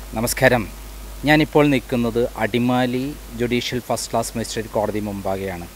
നമസ്കാരം ഞാനിപ്പോൾ നിൽക്കുന്നത് Adimali judicial first class magistrate കോടതി മുമ്പാകെയാണ്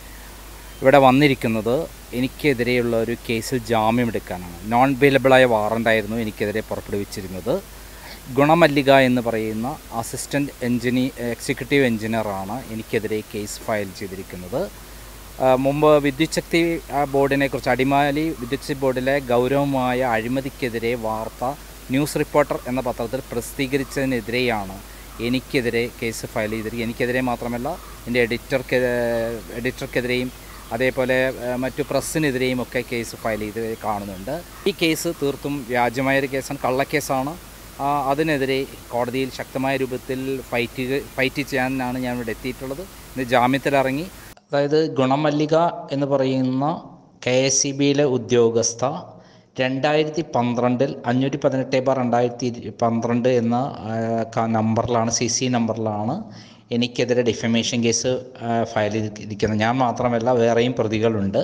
ഇവിടെ വന്നിരിക്കുന്നത് എനിക്കെതിരെയുള്ള ഒരു കേസിൽ ജാമ്യമെടുക്കാനാണ് നോൺ ബെയിലബിളായ വാറണ്ടായിരുന്നു എനിക്കെതിരെ പുറപ്പെടുവിച്ചിരുന്നത് ഗുണമല്ലിക എന്ന് പറയുന്ന അസിസ്റ്റൻറ്റ് എഞ്ചിനീ എക്സിക്യൂട്ടീവ് എഞ്ചിനീയറാണ് എനിക്കെതിരെ കേസ് ഫയൽ ചെയ്തിരിക്കുന്നത് ആ, മുമ്പ് വിദ്യുത് ശക്തി ആ, ബോർഡിനെ കുറിച്ച് അടിമാലി വിദ്യുത് ശക്തി ബോർഡിലെ ഗൗരവമായ അഴിമതിക്കെതിരെ വാർത്ത ന്യൂസ് റിപ്പോർട്ടർ എന്ന പത്രത്തിൽ പ്രസിദ്ധീകരിച്ചതിനെതിരെയാണ് എനിക്കെതിരെ കേസ് ഫയൽ ചെയ്തിരിക്കുന്നത് എനിക്കെതിരെ മാത്രമല്ല എൻ്റെ എഡിറ്റർക്ക് എഡിറ്റർക്കെതിരെയും അതേപോലെ ആ, മറ്റു പ്രസ്സിനെതിരെയും ഒക്കെ കേസ് ഫയൽ ചെയ്ത് കാണുന്നുണ്ട് ഈ കേസ് തീർത്തും വ്യാജമായൊരു കേസാണ് കള്ളക്കേസാണ് ആ, അതിനെതിരെ കോടതിയിൽ ശക്തമായ രൂപത്തിൽ ഫൈറ്റ് ഫൈറ്റ് ചെയ്യാനാണ് ഞാൻ ഇവിടെ എത്തിയിട്ടുള്ളത് ഇന്ന് ജാമ്യത്തിലിറങ്ങി അതായത് ഗുണമല്ലിക എന്ന് പറയുന്ന കെ എസ് സി ബിയിലെ ഉദ്യോഗസ്ഥ രണ്ടായിരത്തി പന്ത്രണ്ടിൽ അഞ്ഞൂറ്റി പതിനെട്ട് ബാർ രണ്ടായിരത്തി ഇരു- പന്ത്രണ്ട് എന്ന ആ, ക- നമ്പറിലാണ് സി സി നമ്പറിലാണ് എനിക്കെതിരെ ഡിഫമേഷൻ കേസ് ആ, ഫയൽ ചെയ്തിരിക്കുന്നത് ഞാൻ മാത്രമല്ല വേറെയും പ്രതികളുണ്ട്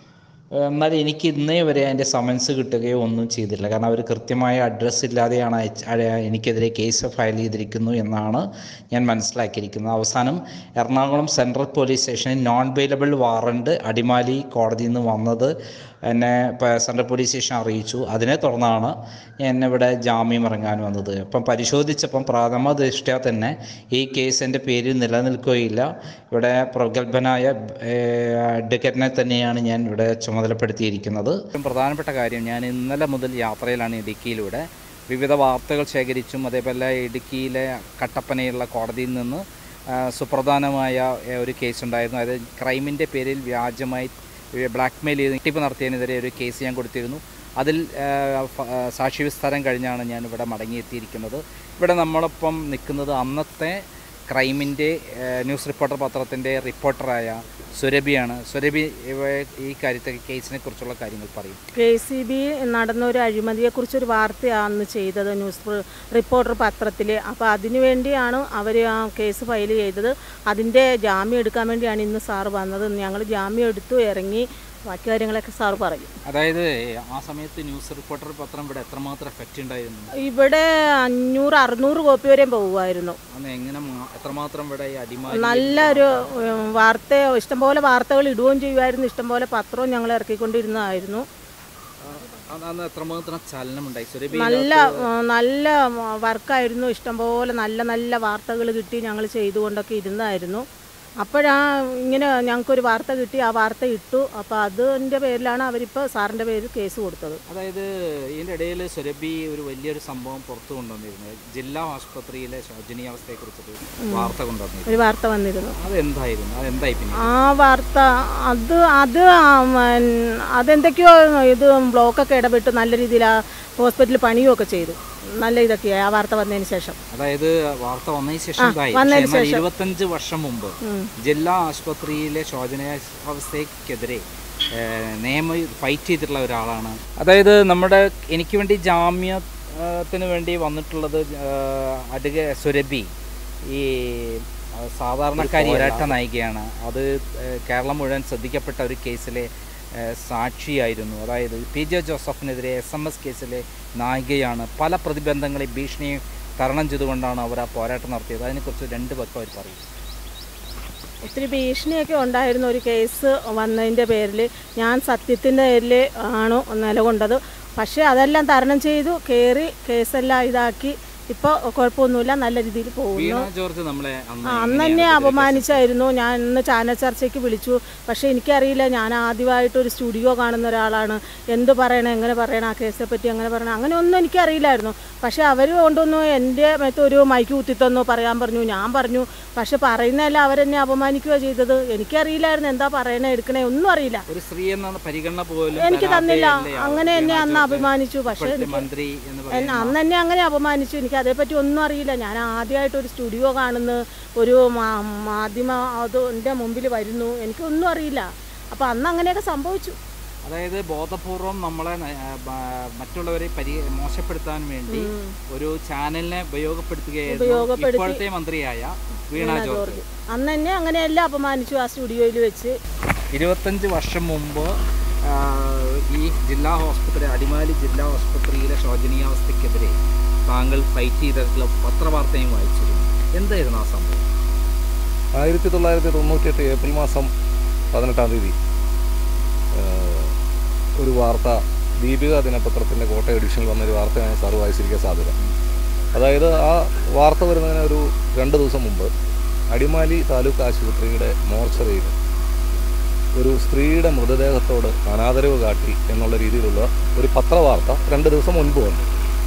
എന്നാൽ എനിക്ക് ഇന്നേ വരെ അതിൻ്റെ സമൻസ് കിട്ടുകയോ ഒന്നും ചെയ്തില്ല കാരണം അവർ കൃത്യമായ അഡ്രസ്സ് ഇല്ലാതെയാണ് അയച്ച് അയ- എനിക്കെതിരെ കേസ് ഫയൽ ചെയ്തിരിക്കുന്നു എന്നാണ് ഞാൻ മനസ്സിലാക്കിയിരിക്കുന്നത് അവസാനം എറണാകുളം സെൻട്രൽ പോലീസ് സ്റ്റേഷനിൽ നോൺ ബെയിലബിൾ വാറണ്ട് അടിമാലി കോടതിയിൽ നിന്ന് വന്നത് എന്നെ ഇപ്പോൾ സെൻട്രൽ പോലീസ് സ്റ്റേഷൻ അറിയിച്ചു അതിനെ തുടർന്നാണ് എന്നെ ഇവിടെ ജാമ്യം ഇറങ്ങാൻ വന്നത് അപ്പം പരിശോധിച്ചപ്പം പ്രാഥമ ദൃഷ്ട്യാ തന്നെ ഈ കേസിൻ്റെ പേര് നിലനിൽക്കുകയില്ല ഇവിടെ പ്രഗത്ഭനായ അഡ്വക്കറ്റിനെ തന്നെയാണ് ഞാൻ ഇവിടെ ചുമതലപ്പെടുത്തിയിരിക്കുന്നത് ഏറ്റവും പ്രധാനപ്പെട്ട കാര്യം ഞാൻ ഇന്നലെ മുതൽ യാത്രയിലാണ് ഇടുക്കിയിലൂടെ വിവിധ വാർത്തകൾ ശേഖരിച്ചും അതേപോലെ ഇടുക്കിയിലെ കട്ടപ്പനയുള്ള കോടതിയിൽ നിന്ന് ആ, സുപ്രധാനമായ ഏ, ഒരു കേസ് ഉണ്ടായിരുന്നു അതായത് ക്രൈമിൻ്റെ പേരിൽ വ്യാജമായി ബ്ലാക്ക് മെയിൽ ചെയ്ത് തട്ടിപ്പ് നടത്തിയതിനെതിരെ ഒരു കേസ് ഞാൻ കൊടുത്തിരുന്നു അതിൽ ആ, ഫ- ആ, സാക്ഷി വിസ്താരം കഴിഞ്ഞാണ് ഞാൻ ഇവിടെ മടങ്ങിയെത്തിയിരിക്കുന്നത് ഇവിടെ നമ്മളൊപ്പം നിൽക്കുന്നത് അന്നത്തെ ക്രൈമിൻ്റെ ന്യൂസ് റിപ്പോർട്ടർ പത്രത്തിൻ്റെ റിപ്പോർട്ടറായ സുരഭിയാണ് സുരഭി ഇവ ഈ കാര്യത്തെ കേസിനെ കുറിച്ചുള്ള കാര്യങ്ങൾ പറയും കെ സി ബി നടന്ന ഒരു അഴിമതിയെക്കുറിച്ചൊരു വാർത്തയാണ് അന്ന് ചെയ്തത് ന്യൂസ് റി- റിപ്പോർട്ടർ പത്രത്തിൽ അപ്പോൾ അതിനു വേണ്ടിയാണ് അവർ ആ കേസ് ഫയൽ ചെയ്തത് അതിൻ്റെ ജാമ്യം എടുക്കാൻ വേണ്ടിയാണ് ഇന്ന് സാറ് വന്നത് ഞങ്ങൾ ജാമ്യം എടുത്തു ഇറങ്ങി ബാക്കി കാര്യങ്ങളൊക്കെ സാറ് പറയും അതായത് ആ സമയത്ത് ന്യൂസ് റിപ്പോർട്ടർ പത്രം ഇവിടെ എത്രമാത്രം എഫക്റ്റ് ഉണ്ടായിരുന്നു ഇവിടെ അഞ്ഞൂറ് അറുന്നൂറ് കോപ്പി വരെയും പോകുമായിരുന്നു അന്ന് എങ്ങനെ മാ- എത്രമാത്രം ഇവിടെ ഈ അടിമാലി നല്ലൊരു ഉം, വാർത്ത ഇഷ്ടംപോലെ വാർത്തകൾ ഇടുകയും ചെയ്യുമായിരുന്നു ഇഷ്ടംപോലെ പത്രവും ഞങ്ങൾ ഇറക്കിക്കൊണ്ടിരുന്നതായിരുന്നു ആ, അന്ന് എത്രമാത്രം ചലനമുണ്ടായി സുരഭി നല്ല ആ, നല്ല വർക്കായിരുന്നു ഇഷ്ടംപോലെ നല്ല നല്ല വാർത്തകൾ കിട്ടി ഞങ്ങൾ ചെയ്തുകൊണ്ടൊക്കെ ഇരുന്നായിരുന്നു അപ്പോഴാ ഇങ്ങനെ ഞങ്ങൾക്കൊരു വാർത്ത കിട്ടി ആ വാർത്ത ഇട്ടു അപ്പോൾ അതിൻ്റെ പേരിലാണ് അവരിപ്പോൾ സാറിൻ്റെ പേരിൽ കേസ് കൊടുത്തത് അതായത് ഇതിൻ്റെ ഇടയിൽ സുരഭി ഒരു വലിയൊരു സംഭവം പുറത്തു കൊണ്ടുവന്നിരുന്നു ജില്ലാ ആശുപത്രിയിലെ ശോചനീയാവസ്ഥയെക്കുറിച്ചൊരു വാർത്ത കൊണ്ടുവന്നിരുന്നു ഒരു വാർത്ത വന്നിരുന്നു അതെന്തായിരുന്നു അതെന്തായി പിന്നെ ആ വാർത്ത അത് അത് ആ, ഉം, അതെന്തൊക്കെയോ ഇത് ബ്ലോക്കൊക്കെ ഇടപെട്ട് നല്ല രീതിയിൽ ആ ഹോസ്പിറ്റലിൽ പണിയുമൊക്കെ ചെയ്തു നല്ല ഇതൊക്കെയായി ആ വാർത്ത വന്നതിന് ശേഷം അതായത് വാർത്ത വന്നതിന് ശേഷം ഇതായി വന്നതിന് പക്ഷേ എന്നാൽ ഇരുപത്തഞ്ച് വർഷം മുമ്പ് ജില്ലാ ആശുപത്രിയിലെ ശോചനീയാവസ്ഥയ്ക്കെതിരെ ഏഹ്, നിയമ ഫൈറ്റ് ചെയ്തിട്ടുള്ള ഒരാളാണ് അതായത് നമ്മുടെ എനിക്ക് വേണ്ടി ജാമ്യത്തിന് വേണ്ടി വന്നിട്ടുള്ളത് ഏഹ്, അഡ്വ സുരഭി ഈ ഏഹ്, സാധാരണക്കാരി പോരാട്ട നായികയാണ് അത് ഏഹ്, കേരളം മുഴുവൻ ശ്രദ്ധിക്കപ്പെട്ട ഒരു കേസിലെ ഏഹ്, സാക്ഷിയായിരുന്നു അതായത് പി ജെ ജോസഫിനെതിരെ എസ് എം എസ് കേസിലെ നായികയാണ് പല പ്രതിബന്ധങ്ങളെ ഭീഷണിയും തരണം ചെയ്തുകൊണ്ടാണ് അവർ ആ പോരാട്ടം നടത്തിയത് അതിനെക്കുറിച്ച് രണ്ട് പക്കം അവർ പറയും ഒത്തിരി ഭീഷണിയൊക്കെ ഉണ്ടായിരുന്നു ഒരു കേസ് വന്നതിൻ്റെ പേരിൽ ഞാൻ സത്യത്തിൻ്റെ പേരിൽ ആണ് നിലകൊണ്ടത് പക്ഷേ അതെല്ലാം തരണം ചെയ്തു കയറി കേസെല്ലാം ഇതാക്കി ഇപ്പോൾ കുഴപ്പമൊന്നുമില്ല നല്ല രീതിയിൽ പോകുന്നു വീണ ജോർജ് നമ്മളെ അന്ന് ആ, അന്ന് തന്നെ അപമാനിച്ചായിരുന്നു ഞാൻ ഇന്ന് ചാനൽ ചർച്ചയ്ക്ക് വിളിച്ചു പക്ഷേ എനിക്കറിയില്ല ഞാൻ ആദ്യമായിട്ട് ഒരു സ്റ്റുഡിയോ കാണുന്ന ഒരാളാണ് എന്ത് പറയണം എങ്ങനെ പറയണം ആ കേസിനെ പറ്റി അങ്ങനെ പറയണം അങ്ങനെ ഒന്നും എനിക്കറിയില്ലായിരുന്നു പക്ഷേ അവർ കൊണ്ടൊന്നു എൻ്റെ മേത്ത് ഒരു മൈക്ക് കുത്തിത്തന്നു പറയാൻ പറഞ്ഞു ഞാൻ പറഞ്ഞു പക്ഷെ പറയുന്നതല്ല അവരെന്നെ അപമാനിക്കുക ചെയ്തത് എനിക്കറിയില്ലായിരുന്നു എന്താ പറയണേ എടുക്കണേ ഒന്നും അറിയില്ല ഒരു സ്ത്രീ എന്ന പരിഗണന പോലും എനിക്ക് തരാതെ തന്നില്ല അല്ലേ ആ അങ്ങനെ എന്നെ വീണ അന്ന് ജോർജ് അപമാനിച്ചു പക്ഷേ ഇപ്പോഴത്തെ എനിക്ക് മന്ത്രി എന്ന് എന്നെ പറയുന്ന അന്ന് എന്നെ അങ്ങനെ അപമാനിച്ചു എനിക്ക് അതേപ്പറ്റി ഒന്നും അറിയില്ല ഞാൻ ആദ്യമായിട്ട് ഒരു സ്റ്റുഡിയോ കാണുന്നു ഒരു മാ- മാധ്യമ അതിൻ്റെ മുമ്പിൽ വരുന്നു എനിക്കൊന്നും അറിയില്ല അപ്പോൾ അന്ന് അങ്ങനെയൊക്കെ സംഭവിച്ചു അതായത് ബോധപൂർവം നമ്മളെ ന- ആ, ബ- മറ്റുള്ളവരെ പരി മോശപ്പെടുത്താൻ വേണ്ടി ഒരു ചാനലിനെ ഉപയോഗപ്പെടുത്തുകയായിരുന്നു ഉപയോഗപ്പെടുത്തി. ഇപ്പോഴത്തെ മന്ത്രിയായ വീണ ജോർജ് അന്ന് എന്നെ അങ്ങനെയെല്ലാം അപമാനിച്ചു ആ സ്റ്റുഡിയോയിൽ വെച്ച് ഇരുപത്തഞ്ച് വർഷം മുമ്പ് ആ, ഈ ജില്ലാ ആശുപത്രി അടിമാലി ജില്ലാ ആശുപത്രിയിലെ ശോചനീയാവസ്ഥയ്ക്കെതിരെ താങ്കൾ ഫൈറ്റ് ചെയ്തിട്ടുള്ള പത്രവാർത്തയും വായിച്ചിരുന്നു എന്തായിരുന്നു ആ സംഭവം ആയിരത്തി തൊള്ളായിരത്തി തൊണ്ണൂറ്റിയെട്ട് ഏപ്രിൽ മാസം പതിനെട്ടാം തീയതി ഏഹ്, ഒരു വാർത്ത ദീപിക ദിനപത്രത്തിൻ്റെ കോട്ടയം എഡിഷനിൽ വന്നൊരു വാർത്തയാണ് സാറ് വായിച്ചിരിക്കാൻ സാധ്യത അതായത് ആ വാർത്ത വരുന്നതിന് ഒരു രണ്ട് ദിവസം മുമ്പ് അടിമാലി താലൂക്ക് ആശുപത്രിയുടെ മോർച്ചറിയിൽ ഒരു സ്ത്രീയുടെ മൃതദേഹത്തോട് അനാദരവ് കാട്ടി എന്നുള്ള രീതിയിലുള്ള ഒരു പത്രവാർത്ത രണ്ട് ദിവസം മുൻപ് വന്നു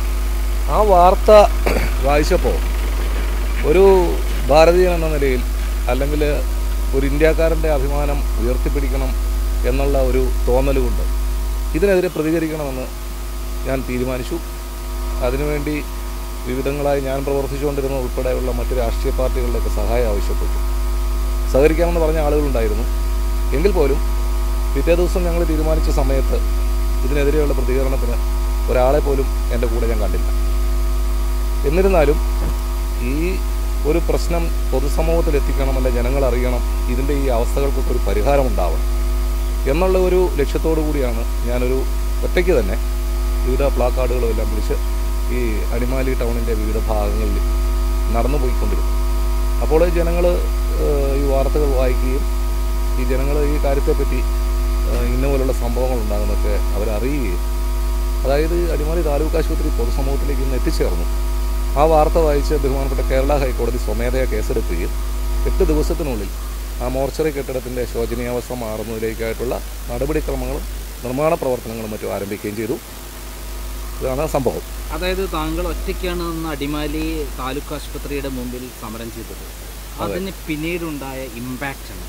ആ വാർത്ത വായിച്ചപ്പോൾ ഒരു ഭാരതീയൻ എന്ന നിലയിൽ അല്ലെങ്കിൽ ഒരു ഇന്ത്യക്കാരൻ്റെ അഭിമാനം ഉയർത്തിപ്പിടിക്കണം എന്നുള്ള ഒരു തോന്നലുകൊണ്ട് ഇതിനെതിരെ പ്രതികരിക്കണമെന്ന് ഞാൻ തീരുമാനിച്ചു അതിനുവേണ്ടി വിവിധങ്ങളായി ഞാൻ പ്രവർത്തിച്ചുകൊണ്ടിരുന്ന ഉൾപ്പെടെയുള്ള മറ്റ് രാഷ്ട്രീയ പാർട്ടികളുടെയൊക്കെ സഹായം ആവശ്യപ്പെട്ടു സഹകരിക്കാമെന്ന് പറഞ്ഞ ആളുകളുണ്ടായിരുന്നു എങ്കിൽ പോലും പിറ്റേ ദിവസം ഞങ്ങൾ തീരുമാനിച്ച സമയത്ത് ഇതിനെതിരെയുള്ള പ്രതികരണത്തിന് ഒരാളെ പോലും എൻ്റെ കൂടെ ഞാൻ കണ്ടില്ല എന്നിരുന്നാലും ഈ ഒരു പ്രശ്നം പൊതുസമൂഹത്തിൽ എത്തിക്കണം അല്ലെ ജനങ്ങൾ അറിയണം ഇതിൻ്റെ ഈ അവസ്ഥകൾക്കൊക്കെ ഒരു പരിഹാരം ഉണ്ടാവണം എന്നുള്ള ഒരു ലക്ഷ്യത്തോടു കൂടിയാണ് ഞാനൊരു ഒറ്റയ്ക്ക് തന്നെ വിവിധ പ്ലാക്കാർഡുകളും എല്ലാം പിടിച്ച് ഈ അടിമാലി ടൗണിൻ്റെ വിവിധ ഭാഗങ്ങളിൽ നടന്നു പോയിക്കൊണ്ടിരുന്നു അപ്പോൾ ജനങ്ങൾ ഈ വാർത്തകൾ വായിക്കുകയും ഈ ജനങ്ങൾ ഈ കാര്യത്തെപ്പറ്റി ഏഹ്, ഇന്ന പോലുള്ള സംഭവങ്ങൾ ഉണ്ടാകുന്നതൊക്കെ അവരറിയുകയും അതായത് അടിമാലി താലൂക്ക് ആശുപത്രി പൊതുസമൂഹത്തിലേക്ക് ഇന്ന് എത്തിച്ചേർന്നു ആ വാർത്ത വായിച്ച് ബഹുമാനപ്പെട്ട കേരള ഹൈക്കോടതി സ്വമേധയാ കേസെടുക്കുകയും എട്ട് ദിവസത്തിനുള്ളിൽ ആ മോർച്ചറി കെട്ടിടത്തിൻ്റെ ശോചനീയാവസ്ഥ മാറുന്നതിലേക്കായിട്ടുള്ള നടപടിക്രമങ്ങളും നിർമ്മാണ പ്രവർത്തനങ്ങളും മറ്റും ആരംഭിക്കുകയും ചെയ്തു ഇതാണ് സംഭവം അതായത് താങ്കൾ ഒറ്റയ്ക്കാണ് അന്ന് അടിമാലി താലൂക്ക് ആശുപത്രിയുടെ മുമ്പിൽ സമരം ചെയ്തത് അതിന് പിന്നീടുണ്ടായ ഇമ്പാക്റ്റ് ആണ്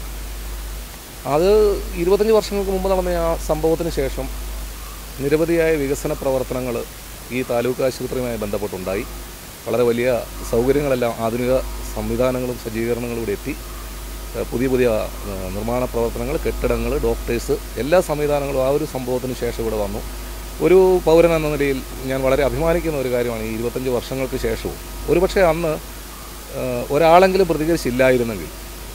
അത് ഇരുപത്തഞ്ച് വർഷങ്ങൾക്ക് മുമ്പ് നടന്ന ആ സംഭവത്തിന് ശേഷം നിരവധിയായ വികസന പ്രവർത്തനങ്ങൾ ഈ താലൂക്ക് ആശുപത്രിയുമായി ബന്ധപ്പെട്ടുണ്ടായി വളരെ വലിയ സൗകര്യങ്ങളെല്ലാം ആധുനിക സംവിധാനങ്ങളും സജ്ജീകരണങ്ങളും ഇവിടെ എത്തി ഏഹ് പുതിയ പുതിയ ഏഹ് നിർമ്മാണ പ്രവർത്തനങ്ങൾ കെട്ടിടങ്ങൾ ഡോക്ടേഴ്സ് എല്ലാ സംവിധാനങ്ങളും ആ ഒരു സംഭവത്തിന് ശേഷം ഇവിടെ വന്നു ഒരു പൗരൻ എന്ന നിലയിൽ ഞാൻ വളരെ അഭിമാനിക്കുന്ന ഒരു കാര്യമാണ് ഈ ഇരുപത്തഞ്ച് വർഷങ്ങൾക്ക് ശേഷവും ഒരുപക്ഷെ അന്ന് ഏഹ് ഒരാളെങ്കിലും പ്രതികരിച്ചില്ലായിരുന്നെങ്കിൽ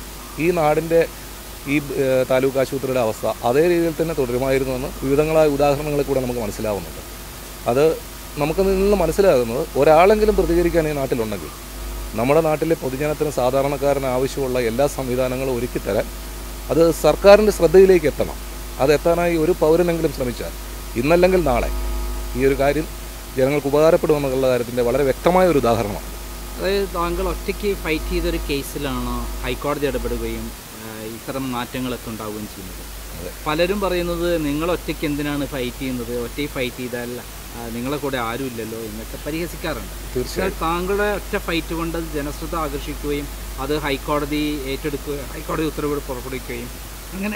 ഈ നാടിൻ്റെ ഈ ഏഹ്, താലൂക്ക് ആശുപത്രിയുടെ അവസ്ഥ അതേ രീതിയിൽ തന്നെ തുടരുമായിരുന്നുവെന്ന് വിവിധങ്ങളായ ഉദാഹരണങ്ങളിൽ കൂടെ നമുക്ക് മനസ്സിലാവുന്നുണ്ട് അത് നമുക്ക് നിന്ന് മനസ്സിലാകുന്നത് ഒരാളെങ്കിലും പ്രതികരിക്കാൻ ഈ നാട്ടിലുണ്ടെങ്കിൽ നമ്മുടെ നാട്ടിലെ പൊതുജനത്തിന് സാധാരണക്കാരന് ആവശ്യമുള്ള എല്ലാ സംവിധാനങ്ങളും ഒരുക്കിത്തരാൻ അത് സർക്കാരിൻ്റെ ശ്രദ്ധയിലേക്ക് എത്തണം അത് എത്താനായി ഒരു പൗരനെങ്കിലും ശ്രമിച്ചാൽ ഇന്നല്ലെങ്കിൽ നാളെ ഈ ഒരു കാര്യം ജനങ്ങൾക്ക് ഉപകാരപ്പെടുമെന്നുള്ള കാര്യത്തിൻ്റെ വളരെ വ്യക്തമായ ഒരു ഉദാഹരണമാണ് അതായത് താങ്കൾ ഒറ്റയ്ക്ക് ഫൈറ്റ് ചെയ്തൊരു കേസിലാണ് ഹൈക്കോടതി ഇടപെടുകയും ആ, ഇത്തരം മാറ്റങ്ങളൊക്കെ ഉണ്ടാവുകയും ചെയ്യുന്നത് അതെ. പലരും പറയുന്നത് നിങ്ങൾ ഒറ്റയ്ക്ക് എന്തിനാണ് ഫൈറ്റ് ചെയ്യുന്നത് ഒറ്റയ്ക്ക് ഫൈറ്റ് ചെയ്താൽ ആ, നിങ്ങളെ കൂടെ ആരുമില്ലല്ലോ എന്നൊക്കെ പരിഹസിക്കാറുണ്ട് തീർച്ചയായും എന്നാൽ താങ്കളുടെ ഒറ്റ ഫൈറ്റ് കൊണ്ട് അത് ജനശ്രദ്ധ ആകർഷിക്കുകയും അത് ഹൈക്കോടതി ഏറ്റെടുക്കുക ഹൈക്കോടതി ഉത്തരവ് പുറപ്പെടുവിക്കുകയും അങ്ങനെ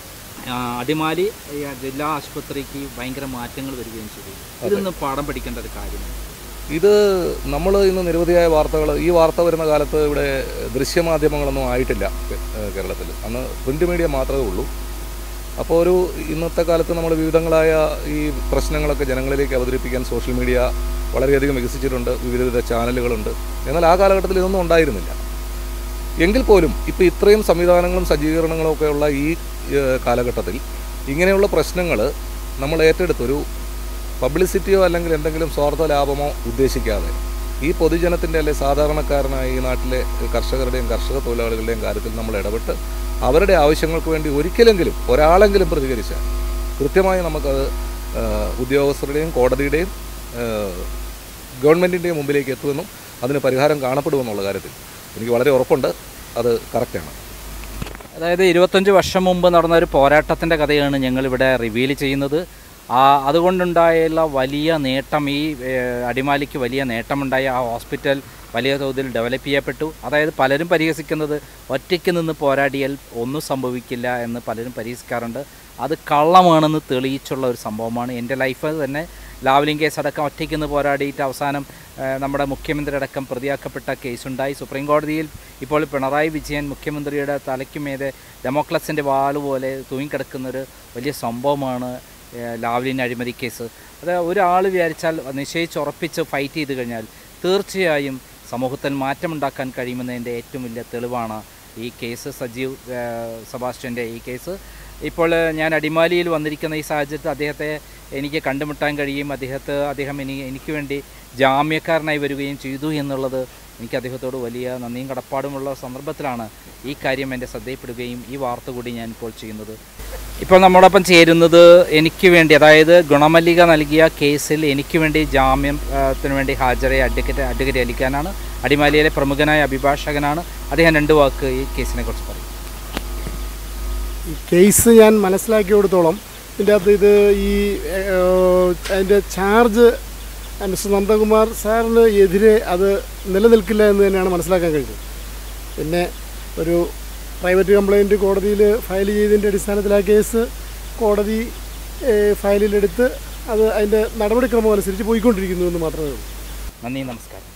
ആ, അടിമാലി ഈ ജില്ലാ ആശുപത്രിക്ക് ഭയങ്കര മാറ്റങ്ങൾ വരികയും ചെയ്തു ഇതൊന്ന് പാഠം പഠിക്കേണ്ട ഒരു കാര്യമാണ് ഇത് നമ്മൾ ഇന്ന് നിരവധിയായ വാർത്തകൾ ഈ വാർത്ത വരുന്ന കാലത്ത് ഇവിടെ ദൃശ്യമാധ്യമങ്ങളൊന്നും ആയിട്ടില്ല ഏഹ് കേരളത്തിൽ അന്ന് പ്രിൻ്റ് മീഡിയ മാത്രമേ ഉള്ളൂ അപ്പോൾ ഒരു ഇന്നത്തെ കാലത്ത് നമ്മൾ വിവിധങ്ങളായ ഈ പ്രശ്നങ്ങളൊക്കെ ജനങ്ങളിലേക്ക് അവതരിപ്പിക്കാൻ സോഷ്യൽ മീഡിയ വളരെയധികം വികസിച്ചിട്ടുണ്ട് വിവിധ വിധ ചാനലുകളുണ്ട് എന്നാൽ ആ കാലഘട്ടത്തിൽ ഇതൊന്നും ഉണ്ടായിരുന്നില്ല എങ്കിൽ പോലും ഇപ്പോൾ ഇത്രയും സംവിധാനങ്ങളും സജ്ജീകരണങ്ങളും ഒക്കെ ഉള്ള ഈ ഏഹ്, കാലഘട്ടത്തിൽ ഇങ്ങനെയുള്ള പ്രശ്നങ്ങൾ നമ്മൾ ഏറ്റെടുത്തൊരു പബ്ലിസിറ്റിയോ അല്ലെങ്കിൽ എന്തെങ്കിലും സ്വാർത്ഥ ലാഭമോ ഉദ്ദേശിക്കാതെ ഈ പൊതുജനത്തിൻ്റെ അല്ലെ സാധാരണക്കാരനായ ഈ നാട്ടിലെ കർഷകരുടെയും കർഷക തൊഴിലാളികളുടെയും കാര്യത്തിൽ നമ്മൾ ഇടപെട്ട് അവരുടെ ആവശ്യങ്ങൾക്ക് വേണ്ടി ഒരിക്കലെങ്കിലും ഒരാളെങ്കിലും പ്രതികരിച്ചാൽ കൃത്യമായി നമുക്കത് ആ, ഉദ്യോഗസ്ഥരുടെയും കോടതിയുടെയും ഗവൺമെൻറ്റിൻ്റെയും മുമ്പിലേക്ക് എത്തുമെന്നും അതിന് പരിഹാരം കാണപ്പെടുമെന്നുള്ള കാര്യത്തിൽ എനിക്ക് വളരെ ഉറപ്പുണ്ട് അത് കറക്റ്റാണ് അതായത് ഇരുപത്തഞ്ച് വർഷം മുമ്പ് നടന്ന ഒരു പോരാട്ടത്തിൻ്റെ കഥയാണ് ഞങ്ങളിവിടെ റിവീൽ ചെയ്യുന്നത് ആ അതുകൊണ്ടുണ്ടായുള്ള വലിയ നേട്ടം ഈ ഏഹ്, അടിമാലിക്ക് വലിയ നേട്ടമുണ്ടായ ആ ഹോസ്പിറ്റൽ വലിയ തോതിൽ ഡെവലപ്പ് ചെയ്യപ്പെട്ടു അതായത് പലരും പരിഹസിക്കുന്നത് ഒറ്റയ്ക്ക് നിന്ന് പോരാടിയാൽ ഒന്നും സംഭവിക്കില്ല എന്ന് പലരും പരിഹസിക്കാറുണ്ട് അത് കള്ളമാണെന്ന് തെളിയിച്ചുള്ള ഒരു സംഭവമാണ് എൻ്റെ ലൈഫ് തന്നെ ലാവ്ലിംഗ് കേസ് അടക്കം ഒറ്റയ്ക്ക് നിന്ന് പോരാടിയിട്ട് അവസാനം ഏഹ്, നമ്മുടെ മുഖ്യമന്ത്രി അടക്കം പ്രതിയാക്കപ്പെട്ട കേസുണ്ടായി സുപ്രീം കോടതിയിൽ ഇപ്പോൾ പിണറായി വിജയൻ മുഖ്യമന്ത്രിയുടെ തലയ്ക്കുമേതെ ഡെമോക്രസിൻ്റെ വാള് പോലെ തൂങ്ങിക്കിടക്കുന്നൊരു വലിയ സംഭവമാണ് ഏഹ്, ലാവ്ലിൻ അഴിമതി കേസ് അത് ഒരാൾ വിചാരിച്ചാൽ നിശ്ചയിച്ചുറപ്പിച്ച് ഫൈറ്റ് ചെയ്ത് കഴിഞ്ഞാൽ തീർച്ചയായും സമൂഹത്തിൽ മാറ്റമുണ്ടാക്കാൻ കഴിയുമെന്നതിൻ്റെ ഏറ്റവും വലിയ തെളിവാണ് ഈ കേസ് സജീവ് ഏഹ്, സെബാസ്റ്റ്യൻ്റെ ഈ കേസ് ഇപ്പോൾ ഞാൻ അടിമാലിയിൽ വന്നിരിക്കുന്ന ഈ സാഹചര്യത്തിൽ അദ്ദേഹത്തെ എനിക്ക് കണ്ടുമുട്ടാൻ കഴിയും അദ്ദേഹത്തെ അദ്ദേഹം ഇനി എനിക്ക് വേണ്ടി ജാമ്യക്കാരനായി വരികയും ചെയ്തു എന്നുള്ളത് എനിക്ക് അദ്ദേഹത്തോട് വലിയ നന്ദിയും കടപ്പാടുമുള്ള സന്ദർഭത്തിലാണ് ഈ കാര്യം എൻ്റെ ശ്രദ്ധയിൽപ്പെടുകയും ഈ വാർത്ത കൂടി ഞാൻ ഇപ്പോൾ ചെയ്യുന്നത് ഇപ്പോൾ നമ്മോടൊപ്പം ചേരുന്നത് എനിക്ക് വേണ്ടി അതായത് ഗുണമല്ലിക നൽകിയ കേസിൽ എനിക്ക് വേണ്ടി ജാമ്യത്തിന് വേണ്ടി ഹാജരായ അഡ്വക്കേറ്റ് അഡ്വക്കേറ്റ് അലിക്കാനാണ് അടിമാലിയിലെ പ്രമുഖനായ അഭിഭാഷകനാണ് അദ്ദേഹം രണ്ട് വാക്ക് ഈ കേസിനെ കുറിച്ച് പറയും ഈ കേസ് ഞാൻ മനസ്സിലാക്കിയെടുത്തോളം ഇതിൻ്റെ അകത്ത് ഇത് ഈ ഏഹ്, അതിൻ്റെ ചാർജ് മിസ്റ്റർ നന്ദകുമാർ സാറിന് എതിരെ അത് നിലനിൽക്കില്ല എന്ന് തന്നെയാണ് മനസ്സിലാക്കാൻ കഴിഞ്ഞത് പിന്നെ ഒരു പ്രൈവറ്റ് കംപ്ലയിൻറ്റ് കോടതിയിൽ ഫയൽ ചെയ്തതിൻ്റെ അടിസ്ഥാനത്തിൽ ആ കേസ് കോടതി ഏഹ്, ഫയലിലെടുത്ത് അത് അതിൻ്റെ നടപടിക്രമം അനുസരിച്ച് പോയിക്കൊണ്ടിരിക്കുന്നു എന്ന് മാത്രമേ ഉള്ളൂ നന്ദി നമസ്കാരം